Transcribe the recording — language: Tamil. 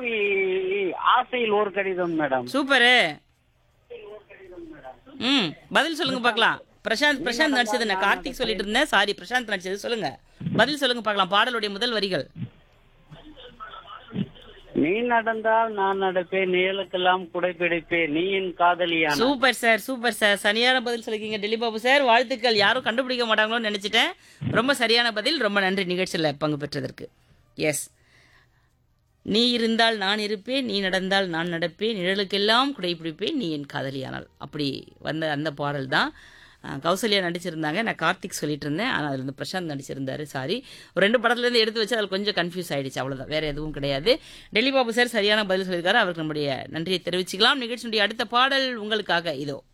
கோவி ஆசையில் ஒரு கடிதம் மேடம் சூப்பரு ம் பதில் சொல்லுங்க பார்க்கலாம் பிரசாந்த் பிரசாந்த் நடிச்சது நான் கார்த்திக் சொல்லிட்டு இருந்தேன் சாரி பிரசாந்த் நடிச்சது சொல்லுங்க பதில் சொல்லுங்க பார்க்கலாம் பாடலுடைய முதல் வரிகள் நீ நடந்தால் நான் நடப்பேன் நிழலுக்கெல்லாம் குடைப்பிடிப்பேன் நீ என் காதலியான சூப்பர் சார் சூப்பர் சார் சரியான பதில் சொல்லிருக்கீங்க டெல்லி பாபு சார் வாழ்த்துக்கள் யாரும் கண்டுபிடிக்க மாட்டாங்களோன்னு நினைச்சிட்டேன் ரொம்ப சரியான பதில் ரொம்ப நன்றி நிகழ்ச்சியில் பங்கு பெற்றதற்கு எஸ் நீ இருந்தால் நான் இருப்பேன் நீ நடந்தால் நான் நடப்பேன் நிழலுக்கெல்லாம் குடைப்பிடிப்பேன் நீ என் காதலியானால் அப்படி வந்த அந்த பாடல் தான் அஹ், கௌசல்யா நடிச்சிருந்தாங்க நான் கார்த்திக் சொல்லிட்டு இருந்தேன் ஆனால் அதில் வந்து பிரசாந்த் நடிச்சிருந்தாரு சாரி ஒரு ரெண்டு படத்துலேருந்து எடுத்து வச்சு அதில் கொஞ்சம் கன்ஃபியூஸ் ஆயிடுச்சு அவ்வளோதான் வேற எதுவும் கிடையாது டெல்லி பாபு சார் சரியான பதில் சொல்லியிருக்காரு அவருக்கு நம்முடைய நன்றியை தெரிவிச்சுக்கலாம் நிகழ்ச்சியுடைய அடுத்த பாடல் உங்களுக்காக இதோ